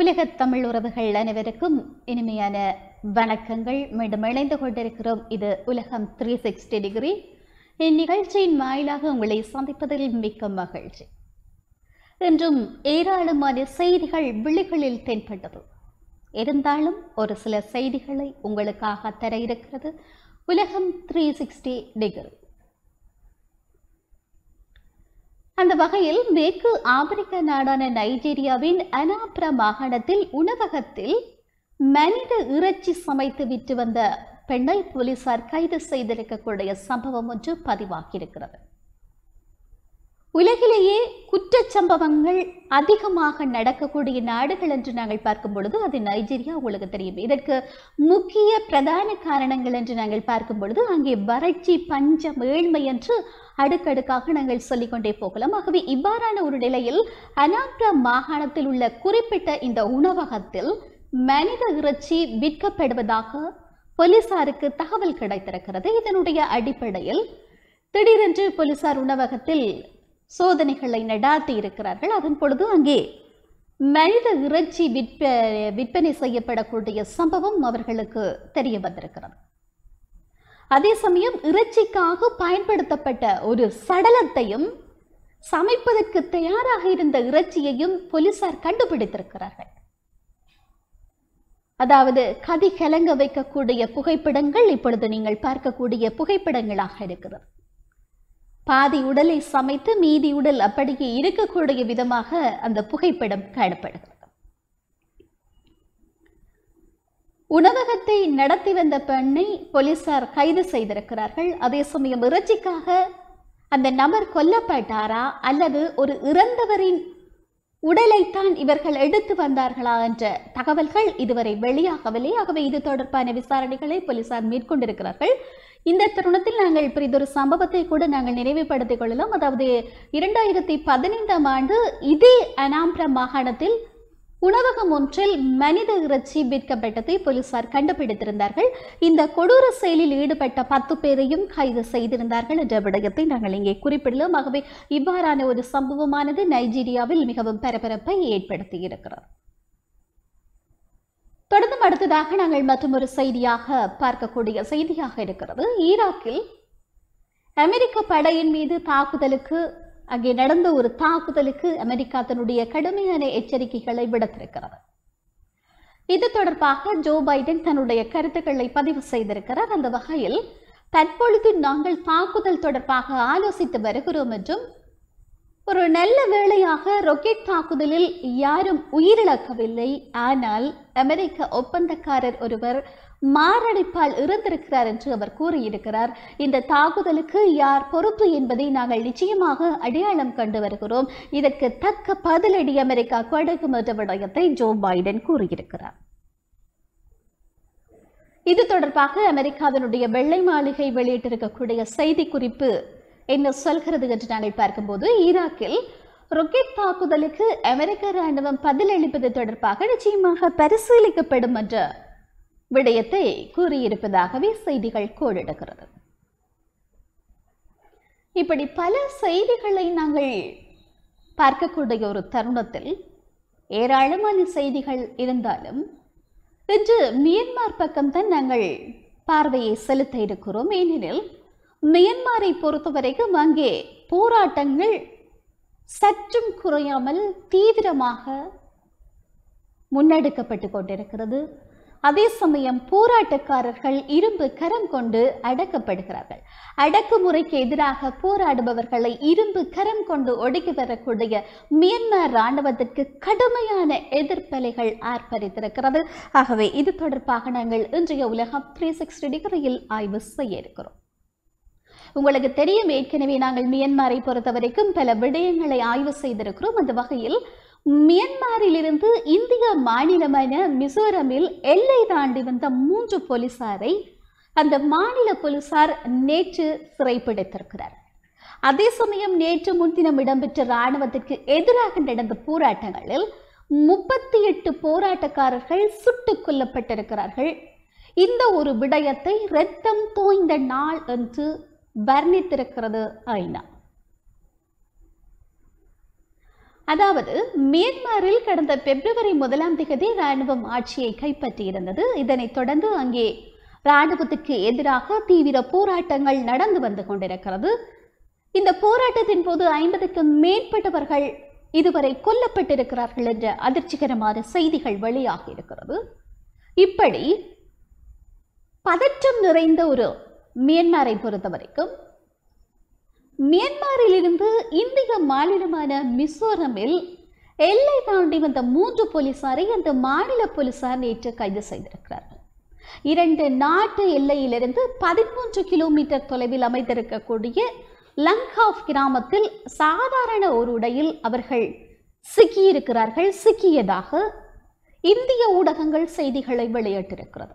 உலகத் தமிழ் உறவுகள் அனைவருக்கும் இனிமையான வணக்கங்கள் மீண்டும் இணைந்து கொண்டிருக்கிறோம் இது உலகம் த்ரீ சிக்ஸ்டி டிகிரி இந்நிகழ்ச்சியின் வாயிலாக உங்களை சந்திப்பதில் மிக்க மகிழ்ச்சி இன்றும் ஏராளமான செய்திகள் விழிகளில் தென்பட்டது இருந்தாலும் ஒரு சில செய்திகளை உங்களுக்காக தர இருக்கிறது உலகம் த்ரீ சிக்ஸ்டி டிகிரி அந்த வகையில் மேற்கு ஆப்பிரிக்க நாடான நைஜீரியாவின் அனாப்ரா மாகாணத்தில் உணவகத்தில் மனித இறைச்சி சமைத்து விற்று வந்த பெண்ணை போலீசார் கைது செய்திருக்கக்கூடிய சம்பவம் ஒன்று பதிவாகியிருக்கிறது உலகிலேயே குற்றச் சம்பவங்கள் அதிகமாக நடக்கக்கூடிய நாடுகள் என்று நாங்கள் பார்க்கும் பொழுது அது நைஜீரியா உங்களுக்கு தெரியும் இதற்கு முக்கிய பிரதான காரணங்கள் என்று நாங்கள் பார்க்கும் பொழுது அங்கே வறட்சி பஞ்சம் ஏழ்மை என்று அடுக்கடுக்காக நாங்கள் சொல்லிக்கொண்டே போகலாம் ஆகவே இவ்வாறான ஒரு நிலையில் அனாப்ரா மாகாணத்தில் உள்ள குறிப்பிட்ட இந்த உணவகத்தில் மனித இறைச்சி விற்கப்படுவதாக போலீசாருக்கு தகவல் கிடைத்திருக்கிறது இதனுடைய அடிப்படையில் திடீரென்று போலீசார் உணவகத்தில் சோதனைகளை நடாத்தி இருக்கிறார்கள் அதன் பொழுது அங்கே மனித இறைச்சி விற்ப விற்பனை செய்யப்படக்கூடிய சம்பவம் அவர்களுக்கு தெரிய வந்திருக்கிறது அதே சமயம் இறைச்சிக்காக பயன்படுத்தப்பட்ட ஒரு சடலத்தையும் சமைப்பதற்கு தயாராக இருந்த இறைச்சியையும் போலீசார் கண்டுபிடித்திருக்கிறார்கள் அதாவது கதி கலங்க வைக்கக்கூடிய புகைப்படங்கள் இப்பொழுது நீங்கள் பார்க்கக்கூடிய புகைப்படங்களாக இருக்கிறது பாதி உடலை சமைத்து மீதி உடல் அப்படியே இருக்கக்கூடிய விதமாக அந்த புகைப்படம் காணப்படுகிறது உணவகத்தை நடத்தி வந்த பெண்ணை போலீசார் கைது செய்திருக்கிறார்கள் அதே சமயம் இறைச்சிக்காக அந்த நபர் கொல்லப்பட்டாரா அல்லது ஒரு இறந்தவரின் உடலைத்தான் இவர்கள் எடுத்து வந்தார்களா என்ற தகவல்கள் இதுவரை வெளியாகவில்லை ஆகவே இது தொடர்பான விசாரணைகளை போலீசார் மேற்கொண்டிருக்கிறார்கள் இந்த தருணத்தில் நாங்கள் பெரிதொரு சம்பவத்தை கூட நாங்கள் நினைவுபடுத்திக் கொள்ளலாம் அதாவது இரண்டாயிரத்தி பதினைந்தாம் ஆண்டு இதே அனாம்ப்ரா மாகாணத்தில் உணவகம் ஒன்றில் மனித இறைச்சி விற்கப்பட்டதை போலீசார் கண்டுபிடித்திருந்தார்கள் இந்த கொடூர செயலில் ஈடுபட்ட பத்து பேரையும் கைது செய்திருந்தார்கள் என்ற விடயத்தை நாங்கள் இங்கே குறிப்பிடலாம் ஆகவே இவ்வாறான ஒரு சம்பவமானது நைஜீரியாவில் மிகவும் பரபரப்பை ஏற்படுத்தி இருக்கிறது தொடர்ந்து அடுத்ததாக நாங்கள் மற்றொரு செய்தியாக பார்க்கக்கூடிய செய்தியாக இருக்கிறது ஈராக்கில் அமெரிக்க படையின் மீது தாக்குதலுக்கு அங்கே நடந்த ஒரு தாக்குதலுக்கு அமெரிக்கா தன்னுடைய கடுமையான எச்சரிக்கைகளை விடுத்திருக்கிறது இது தொடர்பாக ஜோ பைடன் தன்னுடைய கருத்துக்களை பதிவு செய்திருக்கிறார் அந்த வகையில் தற்பொழுது நாங்கள் தாக்குதல் தொடர்பாக ஆலோசித்து வருகிறோம் என்றும் ஒரு நல்ல வேளையாக ராக்கெட் தாக்குதலில் யாரும் உயிரிழக்கவில்லை ஆனால் அமெரிக்க ஒப்பந்தக்காரர் ஒருவர் மாரடைப்பால் இறந்திருக்கிறார் என்று அவர் கூறியிருக்கிறார் இந்த தாக்குதலுக்கு யார் பொறுப்பு என்பதை நாங்கள் நிச்சயமாக அடையாளம் கண்டு வருகிறோம் இதற்கு தக்க பதிலடி அமெரிக்கா கொடுக்கும் என்ற விடயத்தை ஜோ பைடன் கூறியிருக்கிறார் இது தொடர்பாக அமெரிக்காவினுடைய வெள்ளை மாளிகை வெளியிட்டிருக்கக்கூடிய செய்தி குறிப்பு என்ன சொல்கிறது என்று நாங்கள் பார்க்கும்போது ஈராக்கில் ரொக்கெட் தாக்குதலுக்கு அமெரிக்க ராணுவம் பதிலளிப்பது தொடர்பாக நிச்சயமாக பரிசீலிக்கப்படும் என்ற விடயத்தை கூறியிருப்பதாகவே செய்திகள் கோடிடுகிறது இப்படி பல செய்திகளை நாங்கள் பார்க்கக்கூடிய ஒரு தருணத்தில் ஏராளமான செய்திகள் இருந்தாலும் இன்று மியன்மார் பக்கம்தான் நாங்கள் பார்வையை செலுத்த இருக்கிறோம் ஏனெனில் மியன்மாரை பொறுத்தவரைக்கும் அங்கே போராட்டங்கள் சற்றும் குறையாமல் தீவிரமாக முன்னெடுக்கப்பட்டு கொண்டிருக்கிறது அதே சமயம் போராட்டக்காரர்கள் இரும்பு கரம் கொண்டு அடக்கப்படுகிறார்கள் அடக்குமுறைக்கு எதிராக போராடுபவர்களை இரும்பு கரம் கொண்டு ஒடுக்கி வரக்கூடிய மியன்மார் இராணுவத்திற்கு கடுமையான எதிர்ப்பலைகள் ஆர்ப்பரித்திருக்கிறது ஆகவே இது தொடர்பாக நாங்கள் இன்றைய உலகம் த்ரீ சிக்ஸ்டி டிகிரியில் ஆய்வு செய்ய இருக்கிறோம் உங்களுக்கு தெரியும் ஏற்கனவே நாங்கள் மியன்மாரை பொறுத்த வரைக்கும் பல விடயங்களை ஆய்வு செய்திருக்கிறோம் அந்த வகையில் மியன்மாரிலிருந்து இந்திய மாநிலமான மிசோரமில் எல்லை தாண்டி வந்த மூன்று போலீசாரை அந்த மாநில போலீசார் நேற்று சிறைப்பிடித்திருக்கிறார் அதே சமயம் நேற்று முன்தினம் இடம்பெற்ற இராணுவத்திற்கு எதிராக நடந்த போராட்டங்களில் முப்பத்தி எட்டு போராட்டக்காரர்கள் சுட்டுக் கொல்லப்பட்டிருக்கிறார்கள் இந்த ஒரு விடயத்தை இரத்தம் தோய்ந்த நாள் என்று வர்ணித்திருக்கிறது ஐநா அதாவது மியான்மரில் கடந்த பிப்ரவரி முதலாம் தேதி ராணுவம் ஆட்சியை கைப்பற்றியிருந்தது இதனைத் தொடர்ந்து அங்கே ராணுவத்துக்கு எதிராக தீவிர போராட்டங்கள் நடந்து வந்து கொண்டிருக்கிறது இந்த போராட்டத்தின் போது ஐம்பதுக்கும் மேற்பட்டவர்கள் இதுவரை கொல்லப்பட்டிருக்கிறார்கள் என்ற அதிர்ச்சிகரமான செய்திகள் வெளியாகி இருக்கிறது இப்படி பதற்றம் நிறைந்த ஒரு மியான்மரை பொறுத்த வரைக்கும் மியான்மரிலிருந்து இந்திய மாநிலமான மிசோரமில் எல்லை தாண்டி வந்த மூன்று போலீசாரை அந்த மாநில போலீசார் நேற்று கைது செய்திருக்கிறார்கள் இரண்டு நாட்டு எல்லையிலிருந்து பதிமூன்று கிலோமீட்டர் தொலைவில் அமைந்திருக்கக்கூடிய லங்காஃப் கிராமத்தில் சாதாரண ஒரு உடையில் அவர்கள் சிக்கியிருக்கிறார்கள் சிக்கியதாக இந்திய ஊடகங்கள் செய்திகளை வெளியிட்டிருக்கிறது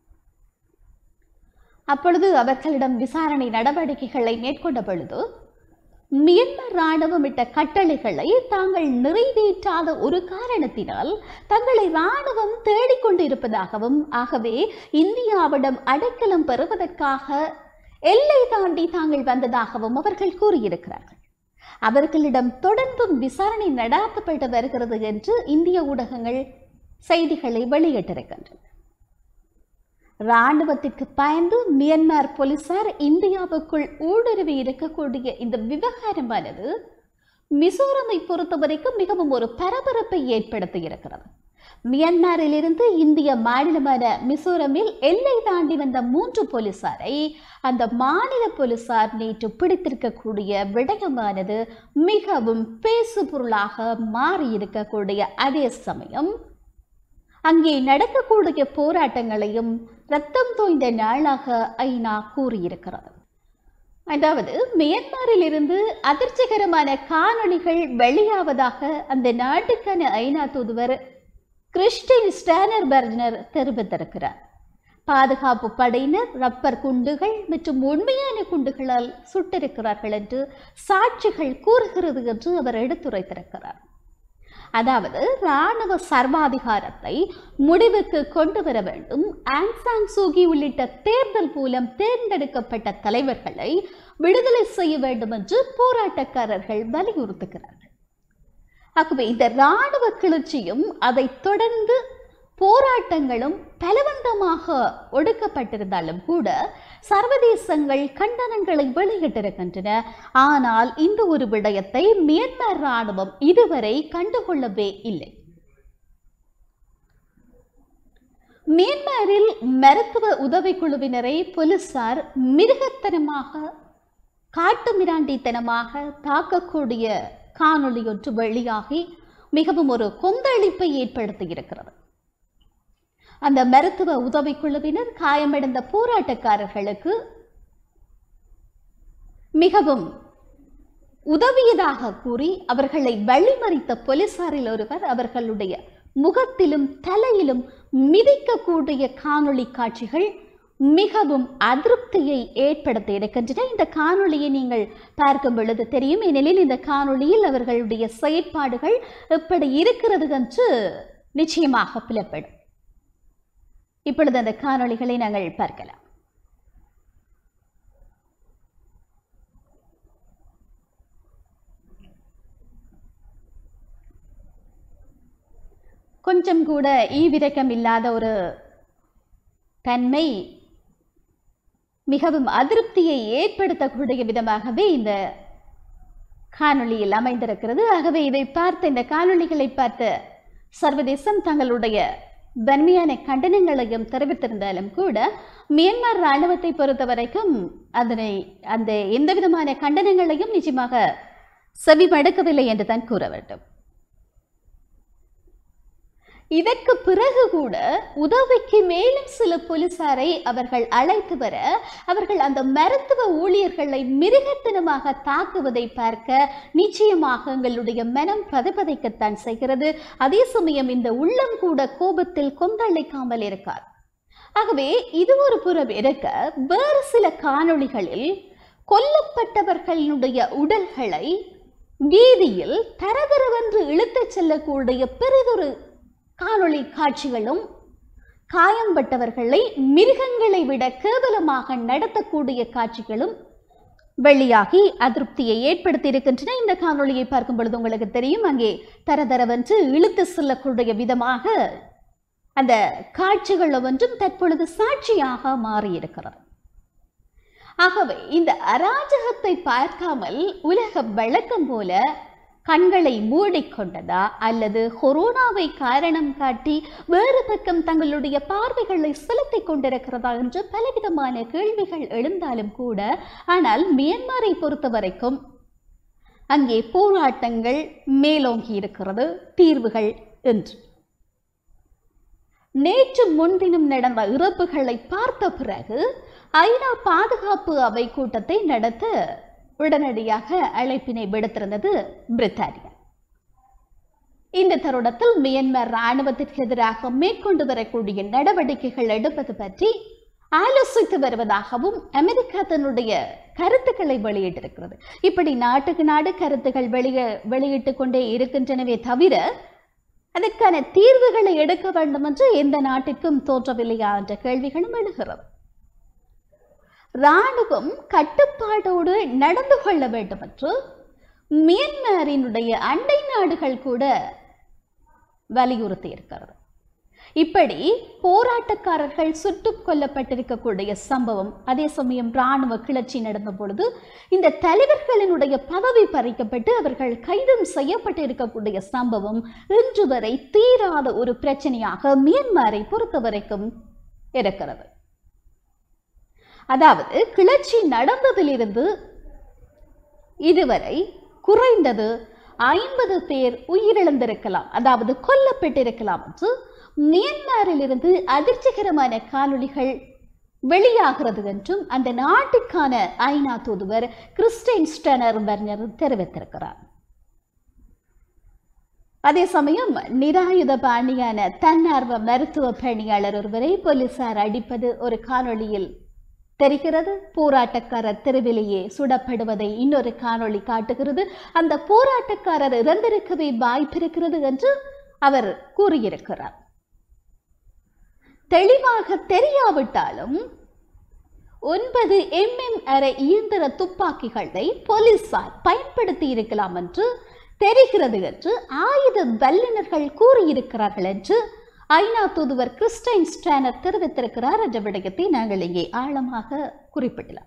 அப்பொழுது அவர்களிடம் விசாரணை நடவடிக்கைகளை மேற்கொண்ட பொழுது மியன்மார் ராணுவம் இட்ட கட்டளைகளை தாங்கள் நிறைவேற்றாத ஒரு காரணத்தினால் தங்களை ராணுவம் தேடிக்கொண்டு இருப்பதாகவும் ஆகவே இந்தியாவிடம் அடைக்கலம் பெறுவதற்காக எல்லை தாண்டி தாங்கள் வந்ததாகவும் அவர்கள் கூறியிருக்கிறார்கள் அவர்களிடம் தொடர்ந்தும் விசாரணை நடாத்தப்பட்டு வருகிறது என்று இந்திய ஊடகங்கள் செய்திகளை வெளியிட்டிருக்கின்றன ராணுவத்திற்கு பயந்து மியான்மர் போலீசார் இந்தியாவுக்குள் ஊடுருவி இருக்கக்கூடிய இந்த விவகாரமானது மிசோரமை பொறுத்தவரைக்கும் மிகவும் ஒரு பரபரப்பை ஏற்படுத்தி இருக்கிறது மியான்மரிலிருந்து இந்திய மாநிலமான மிசோரமில் எல்லை தாண்டி வந்த மூன்று போலீசாரை அந்த மாநில போலீசார் நேற்று பிடித்திருக்கக்கூடிய விடயமானது மிகவும் பேசு பொருளாக மாறி இருக்கக்கூடிய அதே சமயம் அங்கே நடக்கக்கூடிய போராட்டங்களையும் ரத்தம் தோய்ந்த நாளாக ஐநா கூறியிருக்கிறது அதாவது மியான்மரில் இருந்து அதிர்ச்சிகரமான காணொளிகள் வெளியாவதாக அந்த நாட்டுக்கான ஐநா தூதுவர் கிறிஸ்டின் ஸ்டானர் பர்ஜனர் தெரிவித்திருக்கிறார் பாதுகாப்பு படையினர் ரப்பர் குண்டுகள் மற்றும் உண்மையான குண்டுகளால் சுட்டிருக்கிறார்கள் என்று சாட்சிகள் கூறுகிறது என்று அவர் எடுத்துரைத்திருக்கிறார் அதாவது இராணுவ சர்வாதிகாரத்தை முடிவுக்கு கொண்டு வர வேண்டும் ஆங்சாங் சூகி உள்ளிட்ட தேர்தல் மூலம் தேர்ந்தெடுக்கப்பட்ட தலைவர்களை விடுதலை செய்ய வேண்டும் என்று போராட்டக்காரர்கள் வலியுறுத்துகிறார்கள் ஆகவே இந்த இராணுவ கிளர்ச்சியும் அதைத் தொடர்ந்து போராட்டங்களும் பலவந்தமாக ஒடுக்கப்பட்டிருந்தாலும் கூட சர்வதேசங்கள் கண்டனங்களை வெளியிட்டிருக்கின்றன ஆனால் இந்த ஒரு விடயத்தை மியான்மர் ராணுவம் இதுவரை கண்டுகொள்ளவே இல்லை மியான்மரில் மருத்துவ உதவிக்குழுவினரை போலீசார் மிருகத்தனமாக காட்டுமிராண்டித்தனமாக தாக்கக்கூடிய காணொளி ஒன்று வெளியாகி மிகவும் ஒரு கொந்தளிப்பை ஏற்படுத்தி இருக்கிறது அந்த மருத்துவ உதவிக்குழுவினர் காயமடைந்த போராட்டக்காரர்களுக்கு மிகவும் உதவியதாக கூறி அவர்களை வழிமறித்த போலீசாரில் ஒருவர் அவர்களுடைய முகத்திலும் தலையிலும் மிதிக்கக்கூடிய காணொளி காட்சிகள் மிகவும் அதிருப்தியை ஏற்படுத்தி இருக்கின்றன இந்த காணொளியை நீங்கள் பார்க்கும் பொழுது தெரியும் ஏனெனில் இந்த காணொளியில் அவர்களுடைய செயற்பாடுகள் எப்படி இருக்கிறது என்று நிச்சயமாக புலப்படும் இப்பொழுது அந்த காணொளிகளை நாங்கள் பார்க்கலாம் கொஞ்சம் கூட ஈவிரக்கம் இல்லாத ஒரு தன்மை மிகவும் அதிருப்தியை ஏற்படுத்தக்கூடிய விதமாகவே இந்த காணொளியில் அமைந்திருக்கிறது ஆகவே இதை பார்த்த இந்த காணொளிகளை பார்த்த சர்வதேசம் தங்களுடைய வன்மையான கண்டனங்களையும் தெரிவித்திருந்தாலும் கூட மியான்மர் இராணுவத்தை பொறுத்த வரைக்கும் அதனை அந்த எந்த விதமான கண்டனங்களையும் நிச்சயமாக செவிமடுக்கவில்லை என்று தான் கூற வேண்டும் இதற்கு பிறகு கூட உதவிக்கு மேலும் சில போலீசாரை அவர்கள் அழைத்து வர அவர்கள் அந்த மருத்துவ ஊழியர்களை மிருகத்தனமாக தாக்குவதை பார்க்க நிச்சயமாக எங்களுடைய மனம் பதபதைக்கத்தான் செய்கிறது அதே சமயம் இந்த உள்ளம் கூட கோபத்தில் கொந்தளிக்காமல் இருக்காது ஆகவே இது ஒரு புறம் இருக்க வேறு சில காணொளிகளில் கொல்லப்பட்டவர்களுடைய உடல்களை வீதியில் தரதரவென்று இழுத்துச் செல்லக்கூடிய பெரிதொரு காணொளி காட்சிகளும் காயம்பட்டவர்களை மிருகங்களை விட கேவலமாக நடத்தக்கூடிய காட்சிகளும் வெளியாகி அதிருப்தியை ஏற்படுத்தி இருக்கின்றன இந்த காணொளியை பார்க்கும் பொழுது உங்களுக்கு தெரியும் அங்கே தரதரவென்று இழுத்து செல்லக்கூடிய விதமாக அந்த காட்சிகள் ஒன்றும் தற்பொழுது சாட்சியாக மாறியிருக்கிறது ஆகவே இந்த அராஜகத்தை பார்க்காமல் உலகம் வழக்கம் போல கண்களை மூடிக்கொண்டதா அல்லது கொரோனாவை காரணம் காட்டி வேறு பக்கம் தங்களுடைய பார்வைகளை செலுத்திக் கொண்டிருக்கிறதா என்று பலவிதமான கேள்விகள் எழுந்தாலும் கூட ஆனால் மியான்மரை பொறுத்த வரைக்கும் அங்கே போராட்டங்கள் மேலோங்கி இருக்கிறது தீர்வுகள் என்று நேற்று முன்தினம் நடந்த இறப்புகளை பார்த்த பிறகு ஐநா பாதுகாப்பு அவை கூட்டத்தை நடத்த உடனடியாக அழைப்பினை விடுத்திருந்தது பிரித்தானியா இந்த தருணத்தில் மியான்மர் இராணுவத்திற்கு எதிராக மேற்கொண்டு வரக்கூடிய நடவடிக்கைகள் எடுப்பது பற்றி ஆலோசித்து வருவதாகவும் அமெரிக்கா தன்னுடைய கருத்துக்களை வெளியிட்டிருக்கிறது இப்படி நாட்டுக்கு நாடு கருத்துக்கள் வெளிய வெளியிட்டு கொண்டே இருக்கின்றனவே தவிர அதற்கான தீர்வுகளை எடுக்க வேண்டும் என்று எந்த நாட்டிற்கும் தோன்றவில்லையா என்ற கேள்விகளும் எழுகிறது இராணுவம் கட்டுப்பாடோடு நடந்து கொள்ள வேண்டும் என்று மியான்மரினுடைய அண்டை நாடுகள் கூட வலியுறுத்தி இருக்கிறது இப்படி போராட்டக்காரர்கள் சுட்டுக் கொல்லப்பட்டிருக்கக்கூடிய சம்பவம் அதே சமயம் இராணுவ கிளர்ச்சி நடந்த பொழுது இந்த தலைவர்களினுடைய பதவி பறிக்கப்பட்டு அவர்கள் கைதும் செய்யப்பட்டு இருக்கக்கூடிய சம்பவம் இன்று வரை தீராத ஒரு பிரச்சனையாக மியான்மரை பொறுத்த வரைக்கும் இருக்கிறது அதாவது கிளர்ச்சி நடந்ததிலிருந்து இதுவரை குறைந்தது ஐம்பது பேர் உயிரிழந்திருக்கலாம் அதாவது கொல்லப்பட்டிருக்கலாம் என்று மியான்மரிலிருந்து அதிர்ச்சிகரமான காணொளிகள் வெளியாகிறது என்றும் அந்த நாட்டுக்கான ஐநா தூதுவர் கிறிஸ்டைன் ஸ்டனர் பெர்னர் தெரிவித்திருக்கிறார் அதே சமயம் நிராயுத பாணியான தன்னார்வ மருத்துவ பணியாளர் ஒருவரை போலீசார் அடிப்பது ஒரு காணொளியில் தெரிகிறது போராட்டக்காரர் தெருவிலேயே சுடப்படுவதை இன்னொரு காணொளி காட்டுகிறது அந்த போராட்டக்காரர் இறந்திருக்கவே வாய்ப்பிருக்கிறது என்று அவர் கூறியிருக்கிறார் தெளிவாக தெரியாவிட்டாலும் ஒன்பது எம்எம் அரை இயந்திர துப்பாக்கிகளை போலீசார் பயன்படுத்தி இருக்கலாம் என்று தெரிகிறது என்று ஆயுத வல்லுநர்கள் கூறியிருக்கிறார்கள் என்று ஐநா தூதுவர் கிறிஸ்டைன் ஸ்டானர் தெரிவித்திருக்கிறார் என்ற விடயத்தை நாங்கள் இங்கே ஆழமாக குறிப்பிடலாம்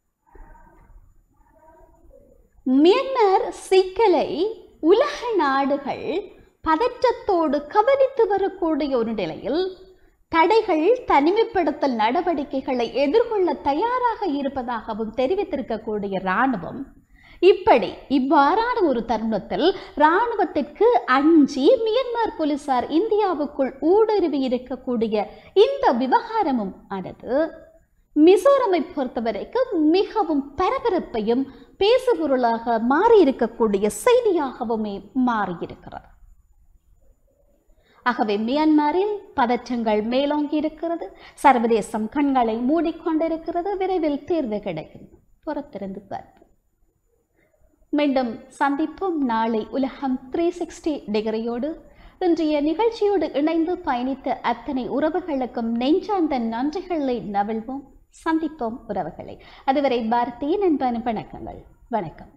மியான்மர் சிக்கலை உலக நாடுகள் பதற்றத்தோடு கவனித்து வரக்கூடிய ஒரு நிலையில் தடைகள் தனிமைப்படுத்தல் நடவடிக்கைகளை எதிர்கொள்ள தயாராக இருப்பதாகவும் தெரிவித்திருக்கக்கூடிய இராணுவம் இப்படி இவ்வாறான ஒரு தருணத்தில் இராணுவத்திற்கு அஞ்சி மியான்மர் போலீசார் இந்தியாவுக்குள் ஊடுருவி இருக்கக்கூடிய இந்த விவகாரமும் ஆனது மிசோரமை பொறுத்தவரைக்கும் மிகவும் பரபரப்பையும் பேசுபொருளாக மாறியிருக்கக்கூடிய செய்தியாகவுமே மாறியிருக்கிறது ஆகவே மியான்மரில் பதற்றங்கள் மேலோங்கி இருக்கிறது சர்வதேசம் கண்களை மூடிக்கொண்டிருக்கிறது விரைவில் தீர்வு கிடைக்கும் புறத்திருந்து பார்ப்போம் மீண்டும் சந்திப்போம் நாளை உலகம் த்ரீ சிக்ஸ்டி டிகிரியோடு இன்றைய நிகழ்ச்சியோடு இணைந்து பயணித்த அத்தனை உறவுகளுக்கும் நெஞ்சார்ந்த நன்றிகளை நவிழ்வோம் சந்திப்போம் உறவுகளை அதுவரை பாரதியின் அன்பான வணக்கங்கள் வணக்கம்